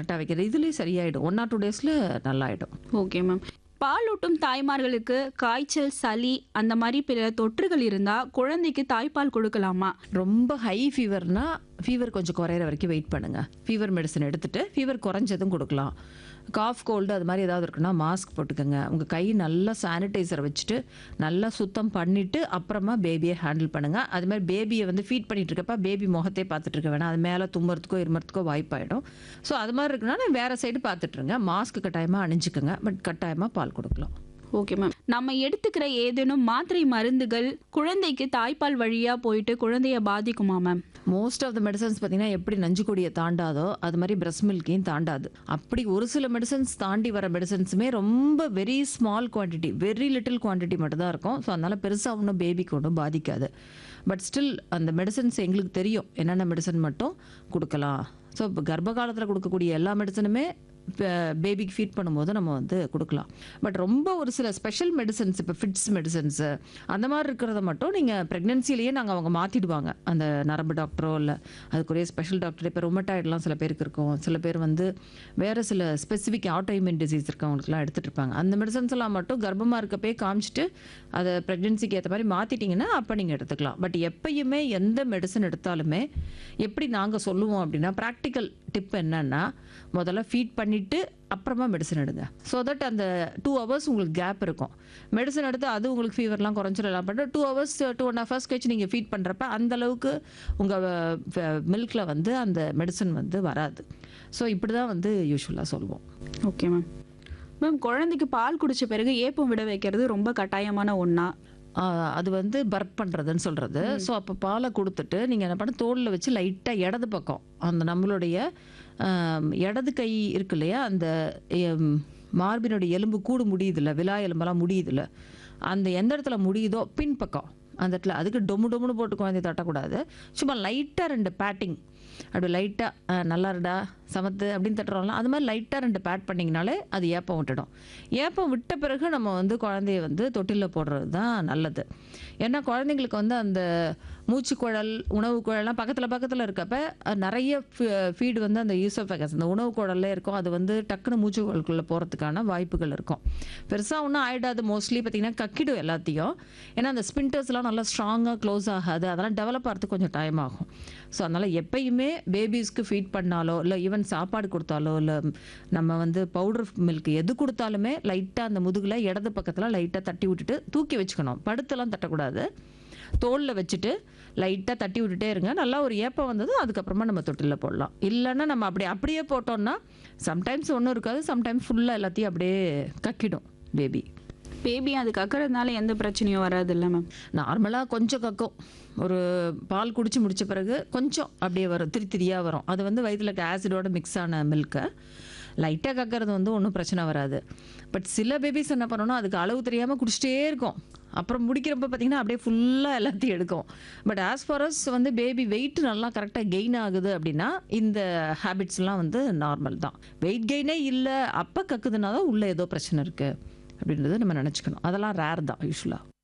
கரெக்டாக வைக்கிறது இதுலேயும் சரியாயிடும் ஒன் ஆர் டூ டேஸில் நல்லாயிடும் ஓகே மேம் பாலூட்டும் தாய்மார்களுக்கு காய்ச்சல் சளி அந்த மாதிரி பிற தொற்றுகள் இருந்தால் குழந்தைக்கு தாய்ப்பால் கொடுக்கலாமா ரொம்ப ஹை ஃபீவர்னா ஃபீவர் கொஞ்சம் குறையிற வரைக்கும் வெயிட் பண்ணுங்க ஃபீவர் மெடிசன் எடுத்துட்டு ஃபீவர் குறைஞ்சதும் கொடுக்கலாம் காஃப் கோல்டு அது மாதிரி ஏதாவது இருக்குன்னா மாஸ்க் போட்டுக்கோங்க உங்கள் கை நல்லா சானிடைசர் வச்சுட்டு நல்லா சுத்தம் பண்ணிட்டு அப்புறமா பேபியை ஹேண்டில் பண்ணுங்க அது மாதிரி பேபியை வந்து ஃபீட் பண்ணிட்டு இருக்கப்ப பேபி முகத்தை பார்த்துட்டு இருக்க வேணாம் அது மேலே தும்புறதுக்கோ இருமறதுக்கோ வாய்ப்பாயிடும் ஸோ அது மாதிரி இருக்குன்னா வேற சைடு பார்த்துட்டு இருங்க மாஸ்க் கட்டாயமாக அணிஞ்சுக்கோங்க பட் கட்டாயமாக பால் கொடுக்கலாம் ஓகே மேம் நம்ம எடுத்துக்கிற ஏதேனும் மாத்திரை மருந்துகள் குழந்தைக்கு தாய்ப்பால் வழியா போயிட்டு குழந்தைய பாதிக்குமா ma'am most of the medicines பார்த்தீங்கன்னா எப்படி நஞ்சுக்கொடியை தாண்டாதோ அது மாதிரி பிரஸ்ட் மில்கையும் தாண்டாது அப்படி ஒரு சில மெடிசன்ஸ் தாண்டி வர மெடிசன்ஸுமே ரொம்ப very small quantity very little quantity மட்டும் தான் இருக்கும் ஸோ அதனால் பெருசாக ஒன்றும் பேபிக்கு ஒன்றும் பாதிக்காது பட் ஸ்டில் அந்த மெடிசன்ஸ் எங்களுக்கு தெரியும் என்னென்ன மெடிசன் மட்டும் கொடுக்கலாம் ஸோ இப்போ கர்ப்ப காலத்தில் கொடுக்கக்கூடிய எல்லா மெடிசனுமே பேபிக்கு ஃபீட் பண்ணும்போது நம்ம வந்து கொடுக்கலாம் பட் ரொம்ப ஒரு சில ஸ்பெஷல் மெடிசன்ஸ் இப்போ ஃபிட்ஸ் மெடிசன்ஸு அந்த மாதிரி இருக்கிறத மட்டும் நீங்கள் ப்ரெக்னென்சிலேயே நாங்கள் அவங்க மாற்றிடுவாங்க அந்த நரம்பு டாக்டரோ இல்லை அதுக்குரிய ஸ்பெஷல் டாக்டர் இப்போ ரொமட்டாய்டெலாம் சில பேருக்கு இருக்கும் சில பேர் வந்து வேறு சில ஸ்பெசிஃபிக் ஆட்டோஇம்யூன் டிசீஸ் இருக்கவங்களுக்குலாம் எடுத்துகிட்டு இருப்பாங்க அந்த மெடிசன்ஸ் எல்லாம் மட்டும் கர்ப்பமாக இருக்கப்பே காமிச்சிட்டு அதை ப்ரெக்னென்சிக்கு ஏற்ற மாதிரி மாற்றிட்டிங்கன்னா அப்போ நீங்கள் எடுத்துக்கலாம் பட் எப்பயுமே எந்த மெடிசன் எடுத்தாலுமே எப்படி நாங்கள் சொல்லுவோம் அப்படின்னா ப்ராக்டிக்கல் டிப் என்னன்னா முதல்ல ஃபீட் பண்ணிவிட்டு அப்புறமா மெடிசன் எடுங்க ஸோ தட் அந்த டூ ஹவர்ஸ் உங்களுக்கு கேப் இருக்கும் மெடிசன் எடுத்து அது உங்களுக்கு ஃபீவர்லாம் குறைஞ்சிடலாம் but two hours two and half hours கழிச்சு நீங்கள் ஃபீட் பண்ணுறப்ப அந்த அளவுக்கு உங்கள் மில்கில் வந்து அந்த மெடிசன் வந்து வராது ஸோ இப்படி தான் வந்து யூஸ்வலாக சொல்லுவோம் ஓகே மேம் மேம் குழந்தைக்கு பால் குடிச்ச பிறகு ஏப்பம் விட வைக்கிறது ரொம்ப கட்டாயமான ஒன்றா ஆஹ் அது வந்து பர்ப் பண்ணுறதுன்னு சொல்கிறது ஸோ அப்போ பாலை கொடுத்துட்டு நீங்கள் என்ன பண்ண தோலில் வச்சு லைட்டாக இடது பக்கம் அந்த நம்மளுடைய ஆம், இடது கை இருக்கு இல்லையா அந்த எம், மார்பினுடைய எலும்பு கூடு முடியுதுல்ல விலா எலும்பெல்லாம் முடியுதுல்ல அந்த எந்த இடத்துல முடியுதோ பின்பக்கம் அந்த இடத்துல அதுக்கு டொமு டொமுன்னு போட்டு குழந்தைய தட்டக்கூடாது சும்மா லைட்டாக ரெண்டு பேட்டிங் அப்படி லைட்டாக நல்லா இருடா சமத்து அப்படின்னு தட்டுறோம்ல அது மாதிரி லைட்டாக ரெண்டு பேட் பண்ணிங்கனாலே அது ஏப்பம் விட்டுடும் ஏப்பம் விட்ட பிறகு நம்ம வந்து குழந்தைய வந்து தொட்டிலில் போடுறது தான் நல்லது ஏன்னா குழந்தைங்களுக்கு வந்து அந்த மூச்சுக்குழல் உணவு குழல்லாம் பக்கத்தில் பக்கத்தில் இருக்கப்ப அஹ், நிறைய ஃபீடு வந்து அந்த யூசோஃபேகஸ் அந்த உணவு குழல்லே இருக்கும் அது வந்து டக்குன்னு மூச்சுக்குழலுக்குள்ளே போகிறதுக்கான வாய்ப்புகள் இருக்கும் பெருசாக ஒன்றும் ஆயிடாது மோஸ்ட்லி பார்த்தீங்கன்னா கக்கிடும் எல்லாத்தையும் ஏன்னா அந்த ஸ்பின்டர்ஸ்லாம் நல்லா ஸ்ட்ராங்காக க்ளோஸ் ஆகாது அதெல்லாம் டெவலப் ஆகிறதுக்கு கொஞ்சம் டைம் ஆகும் ஸோ அதனால் எப்பயுமே பேபிஸ்க்கு ஃபீட் பண்ணாலோ இல்லை ஈவன் சாப்பாடு கொடுத்தாலோ இல்லை நம்ம வந்து பவுடர் மில்க் எது கொடுத்தாலுமே லைட்டாக அந்த முதுகில் இடது பக்கத்தில் லைட்டாக தட்டி விட்டுட்டு தூக்கி வச்சுக்கணும் படுத்தெல்லாம் தட்டக்கூடாது தோலில் வச்சுட்டு லைட்டாக தட்டி விட்டுட்டே இருங்க நல்லா ஒரு ஏப்பம் வந்ததும் அதுக்கப்புறமா நம்ம தொட்டிலில் போடலாம் இல்லைன்னா நம்ம அப்படி அப்படியே போட்டோம்னா சம்டைம்ஸ் ஒன்றும் இருக்காது சம்டைம்ஸ் ஃபுல்லாக எல்லாத்தையும் அப்படியே கக்கிடும் பேபி பேபி அது கக்கறதுனால எந்த பிரச்சனையும் வராது இல்லை மேம் நார்மலாக கொஞ்சம் கக்கும் ஒரு பால் குடிச்சு முடிச்ச பிறகு கொஞ்சம் அப்படியே வரும் திரி திரியாக வரும் அது வந்து வயிற்றுல ஆசிடோட மிக்ஸ் ஆன மில்கை லைட்டாக கக்கிறது வந்து ஒன்றும் பிரச்சனை வராது பட் சில பேபிஸ் என்ன பண்ணணும் அதுக்கு அளவு தெரியாமல் குடிச்சிட்டே இருக்கும் அப்புறம் முடிக்கிறப்ப பார்த்தீங்கன்னா அப்படியே ஃபுல்லாக எல்லாத்தையும் எடுக்கும் பட் ஆஸ் ஃபார் அஸ் வந்து பேபி வெயிட் நல்லா கரெக்டாக கெயின் ஆகுது அப்படின்னா இந்த ஹேபிட்ஸ்லாம் வந்து நார்மல் தான் வெயிட் கெயினே இல்லை அப்போ கக்குதுன்னா தான் உள்ளே ஏதோ பிரச்சனை இருக்குது அப்படின்றத நம்ம நினச்சிக்கணும் அதெல்லாம் ரேர் தான் யூஸ்வலாக